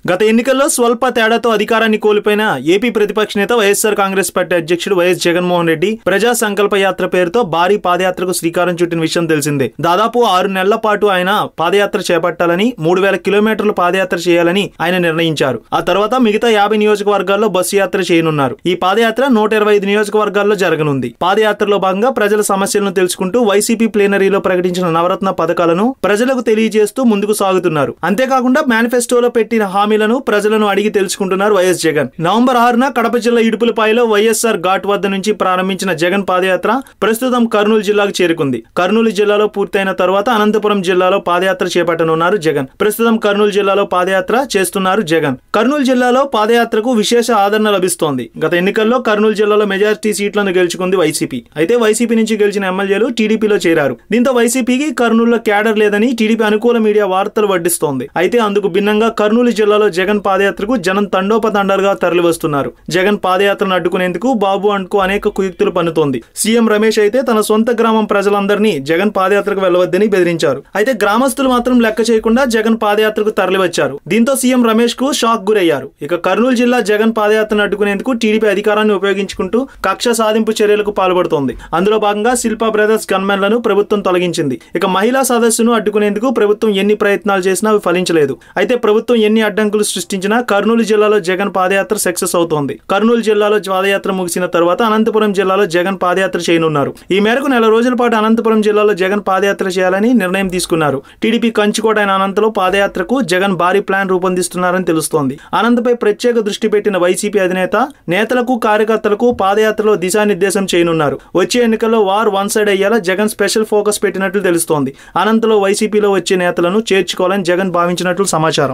గత ఎన్నికల్లో స్వల్ప తేడాతో అధికారాన్ని కోల్పోయిన ఏపీ ప్రతిపక్ష నేత వైఎస్ఆర్ కాంగ్రెస్ పార్టీ అధ్యక్షుడు వైఎస్ జగన్మోహన్ రెడ్డి ప్రజా సంకల్ప యాత్ర పేరుతో భారీ పాదయాత్రకు శ్రీకారం చుట్టిన విషయం తెలిసిందే దాదాపు ఆరు నెలల పాటు ఆయన పాదయాత్ర చేపట్టాలని మూడు వేల కిలోమీటర్లు పాదయాత్ర చేయాలని ఆయన నిర్ణయించారు ఆ తర్వాత మిగతా యాభై నియోజకవర్గాల్లో బస్సు యాత్ర చేయనున్నారు ఈ పాదయాత్ర నూట ఇరవై ఐదు నియోజకవర్గాల్లో జరగనుంది పాదయాత్రలో భాగంగా ప్రజల సమస్యలను తెలుసుకుంటూ వైసీపీ ప్లేనరీలో ప్రకటించిన నవరత్న పథకాలను ప్రజలకు తెలియజేస్తూ ముందుకు సాగుతున్నారు అంతేకాకుండా మేనిఫెస్టోలో పెట్టిన హామీలను ప్రజలను అడిగి తెలుసుకుంటున్నారు వైఎస్ జగన్ నవంబర్ ఆరున కడప జిల్లా ఇడుపులపాయలో వైఎస్ఆర్ ఘాట్ వద్ద నుంచి ప్రారంభించిన జగన్ పాదయాత్ర ప్రస్తుతం కర్నూలు జిల్లాకు చేరుకుంది కర్నూలు జిల్లాలో పూర్తయిన తర్వాత అనంతపురం జిల్లాలో పాదయాత్ర చేపట్టనున్నారు జగన్ ప్రస్తుతం కర్నూలు జిల్లాలో పాదయాత్ర చేస్తున్నారు జగన్ కర్నూలు జిల్లాలో పాదయాత్రకు విశేష ఆదరణ లభిస్తోంది గత ఎన్నికల్లో కర్నూలు జిల్లాలో మెజారిటీ సీట్లను గెలుచుకుంది వైసీపీ అయితే వైసీపీ నుంచి గెలిచిన ఎమ్మెల్యేలు టీడీపీలో చేరారు దీంతో వైసీపీకి కర్నూలులో క్యాడర్ లేదని టీడీపీ అనుకూల మీడియా వార్తలు వడ్డిస్తోంది అయితే అందుకు భిన్నంగా కర్నూలు జిల్లాలో జగన్ పాదయాత్రకు జనం తండోపతండాలుగా తరలివస్తున్నారు జగన్ పాదయాత్రను అడ్డుకునేందుకు బాబు అండ్కు అనేక కుయుక్తులు పన్నుతోంది సీఎం రమేష్ అయితే తన సొంత గ్రామం ప్రజలందరినీ జగన్ పాదయాత్రకు వెళ్లవద్దని బెదిరించారు అయితే గ్రామస్తులు మాత్రం లెక్క చేయకుండా జగన్ పాదయాత్రకు తరలివచ్చారు దీంతో సీఎం రమేష్ కు షాక్ గురయ్యారు ఇక కర్నూలు జిల్లా జగన్ పాదయాత్రను అడ్డుకునేందుకు టీడీపీ అధికారాన్ని ఉపయోగించుకుంటూ కక్ష సాధింపు చర్యలకు పాల్పడుతోంది అందులో భాగంగా శిల్పా బ్రదర్స్ గన్మెన్లను ప్రభుత్వం తొలగించింది ఇక మహిళా సదస్సును అడ్డుకునేందుకు ప్రభుత్వం ఎన్ని ప్రయత్నాలు చేసినా అవి ఫలించలేదు అయితే ప్రభుత్వం ఎన్ని అడ్డంకులు సృష్టించినా కర్నూలు జిల్లాలో జగన్ పాదయాత్ర సక్సెస్ అవుతోంది కర్నూలు జిల్లాలో పాదయాత్ర ముగిసిన తర్వాత అనంతపురం జిల్లాలో జగన్ పాదయాత్ర చేయనున్నారు ఈ మేరకు నెల రోజుల పాటు అనంతపురం జిల్లాలో జగన్ పాదయాత్ర చేయాలని నిర్ణయం తీసుకున్నారు టీడీపీ కంచుకోట అయిన అనంతలో పాదయాత్రకు జగన్ భారీ ప్లాన్ రూపొందిస్తున్నారని తెలుస్తోంది అనంతపై ప్రత్యేక దృష్టి పెట్టిన వైసీపీ అధినేత నేతలకు కార్యకర్తలకు పాదయాత్రలో దిశానిర్దేశం చేయనున్నారు వచ్చే ఎన్నికల్లో వార్ వన్ సైడ్ అయ్యేలా జగన్ స్పెషల్ ఫోకస్ పెట్టినట్లు తెలుస్తోంది అనంతలో వైసీపీలో వచ్చే నేతలను చేర్చుకోవాలని జగన్ భావించినట్లు సమాచారం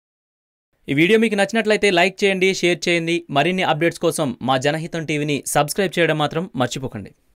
ఈ వీడియో మీకు నచ్చినట్లయితే లైక్ చేయండి షేర్ చేయండి మరిన్ని అప్డేట్స్ కోసం మా జనహితం టీవీని సబ్స్క్రైబ్ చేయడం మాత్రం మర్చిపోకండి